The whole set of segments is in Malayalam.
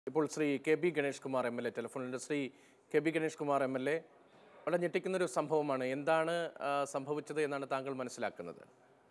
ഇപ്പോൾ Shri K B Ganesh Kumar M L A ടെലിഫോണിലുണ്ട് Shri K B Ganesh Kumar M L A വളരെ ഞെട്ടിക്കുന്നൊരു സംഭവമാണ് എന്താണ് ആ, സംഭവിച്ചത് എന്നാണ് താങ്കൾ മനസ്സിലാക്കുന്നത്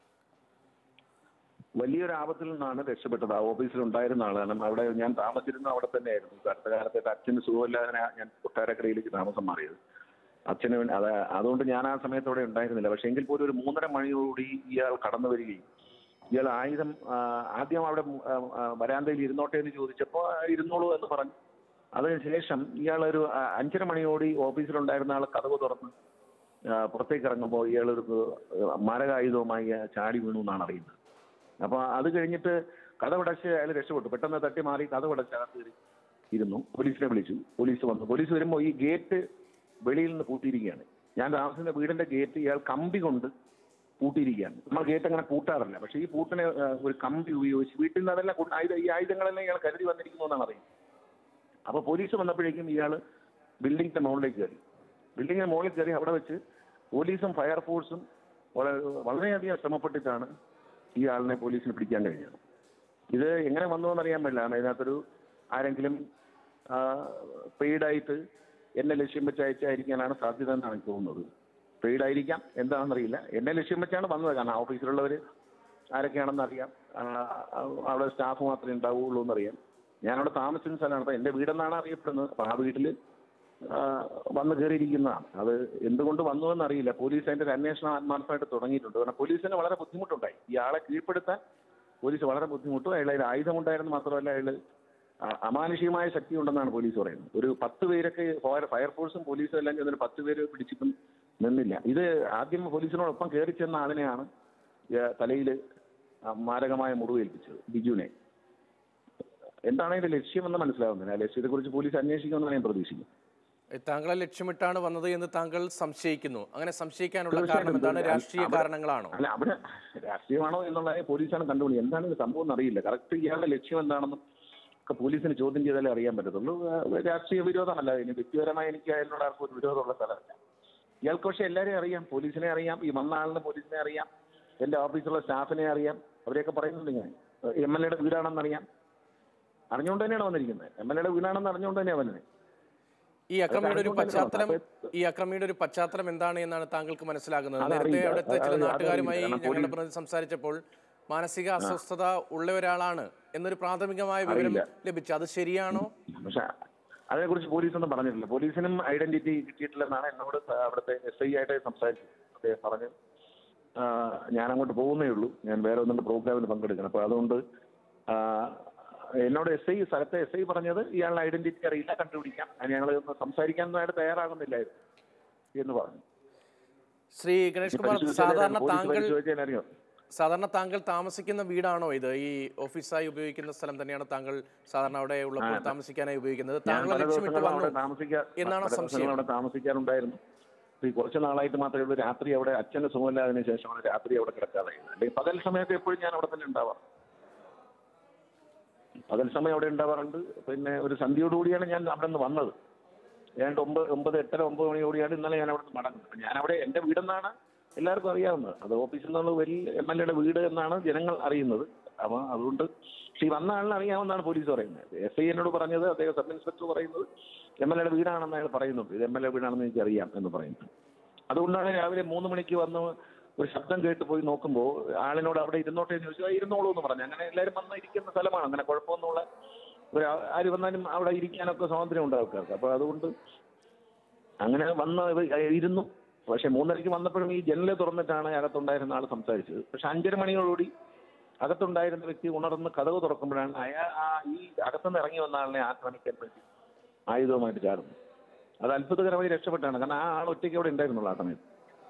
വലിയൊരു ആപത്തിൽ നിന്നാണ് രക്ഷപ്പെട്ടത് ആ ഓഫീസിൽ ഉണ്ടായിരുന്ന ആൾ കാരണം അവിടെ ഞാൻ താമസിച്ചിരുന്ന അവിടെ തന്നെയായിരുന്നു അടുത്ത കാലത്തായിട്ട് അച്ഛന് സുഖമില്ലാതെ ഞാൻ കൊട്ടാരക്കരയിലേക്ക് താമസം മാറിയത് അച്ഛന് വേണ്ടി അത് അതുകൊണ്ട് ഞാൻ ആ സമയത്ത് അവിടെ ഉണ്ടായിരുന്നില്ല പക്ഷേ എങ്കിൽ പോലും ഒരു മൂന്നര മണിയോടുകൂടി ഇയാൾ കടന്നു വരികയും ഇയാൾ ആയുധം ആ, ആദ്യം അവിടെ ആ, ആ, വരാന്തയിൽ ഇരുന്നോട്ടെ എന്ന് ചോദിച്ചപ്പോൾ ആ, ഇരുന്നോളൂ എന്ന് പറഞ്ഞു അതിനുശേഷം ഇയാൾ ഒരു ആ, അഞ്ചര മണിയോടി ഓഫീസിലുണ്ടായിരുന്ന ആൾ കഥവ് തുറന്ന് ആ, പുറത്തേക്ക് ഇറങ്ങുമ്പോൾ ഇയാൾ ഒരു മാരകായുധവുമായി ചാടി വീണു എന്നാണ് അറിയുന്നത് അപ്പൊ അത് കഴിഞ്ഞിട്ട് കഥവടച്ച് അയാൾ രക്ഷപ്പെട്ടു പെട്ടെന്ന് തട്ടി മാറി കഥവടച്ച് അകത്ത് കയറി ഇരുന്നു പോലീസിനെ വിളിച്ചു പോലീസ് വന്നു പോലീസ് വരുമ്പോൾ ഈ ഗേറ്റ് വെളിയിൽ നിന്ന് പൂട്ടിയിരിക്കുകയാണ് ഞാൻ താമസിക്കുന്ന വീടിന്റെ ഗേറ്റ് ഇയാൾ കമ്പി കൊണ്ട് പൂട്ടിയിരിക്കുകയാണ് നമ്മൾ ഗേറ്റ് അങ്ങനെ പൂട്ടാറില്ല പക്ഷേ ഈ പൂട്ടിനെ ആ, ഒരു കമ്പി ഉപയോഗിച്ച് വീട്ടിൽ നിന്ന് അതെല്ലാം കൊണ്ട് ആയുധ ഈ ആയുധങ്ങളെല്ലാം ഇയാൾ കരുതി വന്നിരിക്കുന്നു എന്നാണ് അറിയുന്നത് അപ്പോൾ പോലീസ് വന്നപ്പോഴേക്കും ഇയാൾ ബിൽഡിങ്ങിന്റെ മുകളിലേക്ക് കയറി ബിൽഡിങ്ങിന്റെ മുകളിൽ കയറി അവിടെ വെച്ച് പോലീസും ഫയർഫോഴ്സും വളരെ വളരെയധികം ശ്രമപ്പെട്ടിട്ടാണ് ഈ ആളിനെ പോലീസിന് പിടിക്കാൻ കഴിഞ്ഞത് ഇത് എങ്ങനെ വന്നു എന്നറിയാൻ പറ്റില്ല കാരണം ഇതിനകത്തൊരു ആരെങ്കിലും പെയ്ഡായിട്ട് എന്നെ ലക്ഷ്യം വെച്ച് അയച്ചായിരിക്കാനാണ് സാധ്യത എന്നാണ് എനിക്ക് തോന്നുന്നത് പെയ്ഡ് ആയിരിക്കാം എന്താണെന്നറിയില്ല എന്നെ ലക്ഷ്യം വെച്ചാണ് വന്നത് കാരണം ആ ഓഫീസിലുള്ളവർ ആരൊക്കെയാണെന്ന് അറിയാം ആ, അവിടെ സ്റ്റാഫ് മാത്രമേ ഉണ്ടാവുകയുള്ളൂ എന്നറിയാം ഞാനവിടെ താമസിക്കുന്ന സ്ഥലമാണ് അപ്പം എൻ്റെ വീടെന്നാണ് അറിയപ്പെടുന്നത് അപ്പം ആ വീട്ടിൽ വന്ന് കയറിയിരിക്കുന്നതാണ് അത് എന്തുകൊണ്ട് വന്നു എന്നറിയില്ല പോലീസ് അതിൻ്റെ ഒരു അന്വേഷണം ആത്മാർത്ഥമായിട്ട് തുടങ്ങിയിട്ടുണ്ട് കാരണം പോലീസിന് വളരെ ബുദ്ധിമുട്ടുണ്ടായി ഈ ആളെ കീഴ്പ്പെടുത്താൻ പോലീസ് വളരെ ബുദ്ധിമുട്ടും അയാൾ അതിൽ ആയുധമുണ്ടായിരുന്നു മാത്രമല്ല അയാൾ അമാനുഷികമായ ശക്തി ഉണ്ടെന്നാണ് പോലീസ് പറയുന്നത് ഒരു പത്ത് പേരൊക്കെ ഫയർ ഫയർഫോഴ്സും പോലീസും എല്ലാം ചെന്നൊരു പത്ത് പേര് പിടിച്ചിട്ടും നിന്നില്ല ഇത് ആദ്യം പോലീസിനോടൊപ്പം കയറി ചെന്ന ആളിനെയാണ് തലയിൽ മാരകമായ മുറിവേൽപ്പിച്ചത് ബിജുവിനെ എന്താണ് അതിന്റെ ലക്ഷ്യമെന്ന് മനസ്സിലാവുന്നില്ല ആ ലക്ഷ്യത്തെക്കുറിച്ച് പോലീസ് അന്വേഷിക്കുമെന്നാണ് ഞാൻ പ്രതീക്ഷിക്കുന്നത് ഏ, താങ്കളെ ലക്ഷ്യമിട്ടാണ് വന്നത് എന്ന് താങ്കൾ സംശയിക്കുന്നു അങ്ങനെ സംശയിക്കാനുള്ള തീർച്ചയായിട്ടും. കാരണം എന്താണ് രാഷ്ട്രീയ അവിടെ- കാരണങ്ങളാണോ അല്ല അവിടെ രാഷ്ട്രീയമാണോ എന്നുള്ളത് പോലീസാണ് കണ്ടുപിടി എന്താണ് ഇത് സംഭവം എന്ന് അറിയില്ല കറക്റ്റ് ഇയാളുടെ ലക്ഷ്യം എന്താണെന്നും ഒക്കെ പോലീസിന് ചോദ്യം ചെയ്താലേ അറിയാൻ പറ്റത്തുള്ളൂ ആ, രാഷ്ട്രീയ വിരോധമല്ല ഇനി വ്യക്തിപരമായി എനിക്ക് അയാളോട് ആർക്കും ഒരു വിരോധമുള്ള സ്ഥലമല്ല ഇയാൾക്ക് പക്ഷേ എല്ലാവരെയും അറിയാം പോലീസിനെ അറിയാം ഈ വന്ന ആളിനെ പോലീസിനെ അറിയാം എൻ്റെ ഓഫീസിലുള്ള സ്റ്റാഫിനെ അറിയാം അവരെയൊക്കെ പറയുന്നുണ്ട് ഞാൻ എം എൽ എയുടെ വീടാണെന്ന് അറിയാം അറിഞ്ഞുകൊണ്ട് തന്നെയാണ് വന്നിരിക്കുന്നത് എം എൽ എയുടെ വീടാണെന്ന് അറിഞ്ഞുകൊണ്ട് തന്നെയാണ് വന്നത് ഈ അക്രമിയുടെ ഒരു അതൊക്കെ പശ്ചാത്തലം അപ്പൊ- ഈ അക്രമിയുടെ ഒരു പശ്ചാത്തലം എന്താണ് എന്നാണ് താങ്കൾക്ക് മനസ്സിലാകുന്നത് അതറിയില്ല. നേരത്തെ അവിടുത്തെ ചില അത് നാട്ടുകാരുമായി അതറിയില്ല. കാരണം ഞങ്ങളുടെ പോലീസ്- പ്രതിനിധി സംസാരിച്ചപ്പോൾ മാനസിക അസ്വസ്ഥത ഉള്ള ഒരാളാണ് എന്നൊരു പ്രാഥമികമായ വിവരം അറിയില്ല. ലഭിച്ചു അത് ശരിയാണോ പക്ഷെ അതിനെക്കുറിച്ച് പോലീസൊന്നും പറഞ്ഞിട്ടില്ല പോലീസിനും ഐഡന്റിറ്റി കിട്ടിയിട്ടില്ലെന്നാണ് എന്നോട് സ- അവിടുത്തെ എസ് ഐ ആയിട്ട് സംസാരിച്ചത് അദ്ദേഹം പറഞ്ഞു ആ, ഞാൻ അങ്ങോട്ട് പോകുന്നേ ഉള്ളൂ ഞാൻ വേറെ ഒന്നുകൊണ്ട് പ്രോഗ്രാമിൽ പങ്കെടുക്കണം അപ്പൊ അതുകൊണ്ട് ആ, എന്നോട് എസ് ഐ സ്ഥലത്തെ എസ് ഐ പറഞ്ഞത് ഇയാളുടെ ഐഡന്റിറ്റി അറിയില്ല കണ്ടുപിടിക്കാം അതിന് ഞങ്ങൾ സംസാരിക്കാനൊന്നും അയാൾ തയ്യാറാകുന്നില്ലായിരുന്നു എന്ന് പറഞ്ഞു ശ്രീ ഗണേഷ് കുമാർ പരിശോധിച്ചാലേ സാധാരണ പോലീസ് താങ്കൾ പരിശോധിച്ചാലേ അറിയാം സാധാരണ താങ്കൾ താമസിക്കുന്ന വീടാണോ ഇത് ഈ ഓഫീസായി ഉപയോഗിക്കുന്ന സ്ഥലം തന്നെയാണ് താങ്കൾ സാധാരണ അവിടെ ഉള്ളപ്പോൾ താമസിക്കാനായി ഉപയോഗിക്കുന്നത് ഞാൻ താങ്കളെ പല ലക്ഷ്യമിട്ട് ദിവസങ്ങളും അവിടെ വന്നു താമസിക്കാൻ എന്നാണോ പല ദിവസങ്ങളും സംശയം അവിടെ താമസിക്കാറുണ്ടായിരുന്നു ഇപ്പൊ ഈ കുറച്ച് നാളായിട്ട് മാത്രമേ ഉള്ളൂ രാത്രി അവിടെ അച്ഛന് സുഖമില്ലാതിന് ശേഷമാണ് രാത്രി അവിടെ കിടക്കാതായത് അല്ലെങ്കിൽ പകൽ സമയത്ത് എപ്പോഴും ഞാൻ അവിടെ തന്നെ ഉണ്ടാവാറ് പകൽ സമയം അവിടെ ഉണ്ടാവാറുണ്ട് പിന്നെ ഒരു സന്ധ്യയോടുകൂടിയാണ് ഞാൻ അവിടെ നിന്ന് വന്നത് ഏതാണ്ട് ഒമ്പത് ഒമ്പത് എട്ടര ഒമ്പത് മണിയോടെയാണ് ഇന്നലെ ഞാൻ അവിടെ നിന്ന് മടങ്ങുന്നത് ഞാൻ അവിടെ എൻ്റെ വീടെന്നാണ് എല്ലാവർക്കും അറിയാവുന്നത് അത് ഓഫീസിൽ നിന്നുള്ള വലിയ എം എൽ എയുടെ വീട് എന്നാണ് ജനങ്ങൾ അറിയുന്നത് അപ്പോൾ അതുകൊണ്ട് പക്ഷേ ഈ വന്ന ആളിനെ അറിയാമെന്നാണ് പോലീസ് പറയുന്നത് എസ് ഐ എന്നോട് പറഞ്ഞത് അദ്ദേഹം സബ് ഇൻസ്പെക്ടർ പറയുന്നത് എം എൽ എയുടെ വീടാണെന്ന് അയാൾ പറയുന്നുണ്ട് ഇത് എം എൽ എ വീടാണെന്ന് എനിക്ക് അറിയാം എന്ന് പറയുന്നത് അതുകൊണ്ടാണ് രാവിലെ മൂന്ന് മണിക്ക് വന്ന് ഒരു ശബ്ദം കേട്ട് പോയി നോക്കുമ്പോൾ ആളിനോട് അവിടെ ഇരുന്നോട്ടെ എന്ന് ചോദിച്ചു "ആ, ഇരുന്നോളൂ എന്ന് പറഞ്ഞു അങ്ങനെ എല്ലാവരും വന്ന് ഇരിക്കുന്ന സ്ഥലമാണ് അങ്ങനെ കുഴപ്പമൊന്നുമുള്ള ഒരു ആ- ആര് വന്നാലും അവിടെ ഇരിക്കാനൊക്കെ സ്വാതന്ത്ര്യം ഉണ്ട് ആൾക്കാർക്ക് അപ്പോൾ അതുകൊണ്ട് അങ്ങനെ വന്ന് ഇത് ഇരുന്നു പക്ഷെ മൂന്നരയ്ക്ക് വന്നപ്പോഴും ഈ ജനല് തുറന്നിട്ടാണ് അകത്തുണ്ടായിരുന്ന ആൾ സംസാരിച്ചത് പക്ഷെ അഞ്ചര മണിയോടുകൂടി അകത്തുണ്ടായിരുന്ന വ്യക്തി ഉണർന്ന് കഥവ് തുറക്കുമ്പോഴാണ് അയാൾ ആ ഈ അകത്തുനിന്ന് ഇറങ്ങി വന്ന ആളിനെ ആക്രമിക്കാൻ വേണ്ടി ആയുധവുമായിട്ട് ചാടുന്നു അത് അത്ഭുതകരമായി രക്ഷപ്പെട്ടാണ് കാരണം ആ ആൾ ഒറ്റയ്ക്ക് അവിടെ ഉണ്ടായിരുന്നുള്ളൂ ആ സമയത്ത്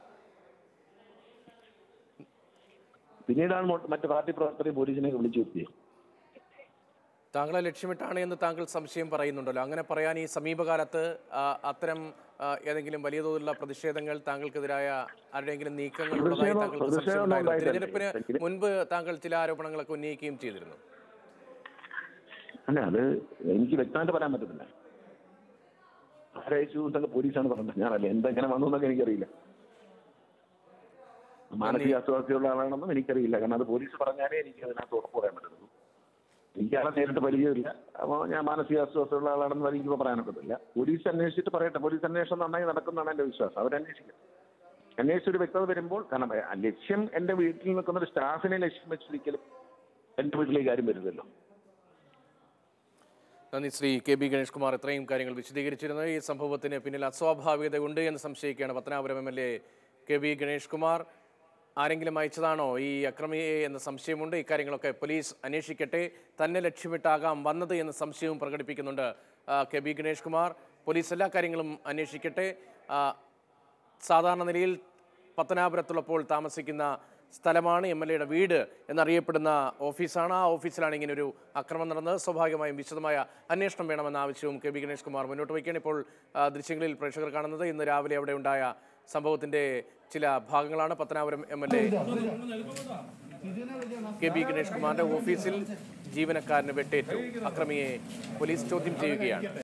പിന്നീടാണ് മൊ- മറ്റ് പാർട്ടി പ്രവർത്തകരെ പോലീസിനെ വിളിച്ചു വരുത്തിയത് താങ്കളെ ലക്ഷ്യമിട്ടാണ് എന്ന് താങ്കൾ സംശയം പറയുന്നുണ്ടല്ലോ അങ്ങനെ പറയാൻ ഈ സമീപകാലത്ത് ആ, അത്തരം ആ, ഏതെങ്കിലും വലിയ തോതിലുള്ള പ്രതിഷേധങ്ങൾ താങ്കൾക്കെതിരായ ആരുടെയെങ്കിലും നീക്കങ്ങൾ ഉള്ളതായി പ്രതിഷേധം- താങ്കൾക്ക് പ്രതിഷേധം സംശയമുണ്ടായിരുന്നു ഉണ്ടായിട്ടില്ല. തിരഞ്ഞെടുപ്പിന് എനിക്ക് മുൻപ് താങ്കൾ ചില ആരോപണങ്ങളൊക്കെ ഉന്നയിക്കുകയും ചെയ്തിരുന്നു അല്ല അത് എനിക്ക് വ്യക്തമായിട്ട് പറയാൻ പറ്റത്തില്ല ആരയച്ചു എന്നൊക്കെ പോലീസാണ് പറഞ്ഞത് ഞാനല്ല എന്തെങ്ങനെ വന്നു എന്നൊക്കെ എനിക്കറിയില്ല മാനസിക അസ്വാസ്ഥ്യമുള്ള ആളാണെന്നും എനിക്കറിയില്ല കാരണം അത് പോലീസ് പറഞ്ഞാലേ എനിക്ക് അതിനകത്ത് ഉറപ്പ് പറയാൻ പറ്റുള്ളൂ എനിക്കയാളെ നേരിട്ട് പരിചയമില്ല അപ്പോൾ ഞാൻ മാനസികാസ്വാസ്ഥയുള്ള ആളാണെന്ന് എനിക്കിപ്പോൾ പറയാനൊക്കത്തില്ല പോലീസ് അന്വേഷിച്ചിട്ട് പറയട്ടെ പോലീസ് അന്വേഷണം നന്നായി നടക്കുന്നതാണ് എൻ്റെ വിശ്വാസം അവരന്വേഷിക്കും അന്വേഷിച്ച് ഒരു വ്യക്തത വരുമ്പോൾ കാരണം ഏ, ലക്ഷ്യം എൻ്റെ വീട്ടിൽ നിൽക്കുന്ന ഒരു സ്റ്റാഫിനെ ലക്ഷ്യം വെച്ചിരിക്കലും എൻ്റെ വീട്ടിലേക്ക് ആരും വരുന്നില്ലല്ലോ നന്ദി ശ്രീ കെ ബി ഗണേഷ് കുമാർ ഇത്രയും കാര്യങ്ങൾ വിശദീകരിച്ചിരുന്നു ഈ സംഭവത്തിന് പിന്നിൽ അസ്വാഭാവികത ഉണ്ട് എന്ന് സംശയിക്കുകയാണ് Pathanapuram M L A K B Ganesh Kumar ആരെങ്കിലും അയച്ചതാണോ ഈ അക്രമിയെ എന്ന സംശയമുണ്ട് ഇക്കാര്യങ്ങളൊക്കെ പോലീസ് അന്വേഷിക്കട്ടെ തന്നെ ലക്ഷ്യമിട്ടാകാം വന്നത് എന്ന സംശയവും പ്രകടിപ്പിക്കുന്നുണ്ട് ആ, K B Ganesh Kumar police എല്ലാ കാര്യങ്ങളും അന്വേഷിക്കട്ടെ ആ, സാധാരണ നിലയിൽ പത്തനാപുരത്തുള്ളപ്പോൾ താമസിക്കുന്ന സ്ഥലമാണ് എം എൽ എയുടെ വീട് എന്നറിയപ്പെടുന്ന ഓഫീസാണ് ആ ഓഫീസിലാണ് ഇങ്ങനെ ഒരു അക്രമം നടന്നത് സ്വാഭാവികമായും വിശദമായ അന്വേഷണം വേണമെന്ന ആവശ്യവും കെ ബി ഗണേഷ് കുമാർ മുന്നോട്ട് വയ്ക്കുകയാണ് ഇപ്പോൾ ആ, ദൃശ്യങ്ങളിൽ പ്രേക്ഷകർ കാണുന്നത് ഇന്ന് രാവിലെ അവിടെ ഉണ്ടായ സംഭവത്തിന്റെ ചില ഭാഗങ്ങളാണ് Pathanapuram M L A K B Ganesh കുമാറിന്റെ ഓഫീസിൽ ജീവനക്കാരന് വെട്ടേറ്റു അക്രമിയെ പോലീസ് ചോദ്യം ചെയ്യുകയാണ്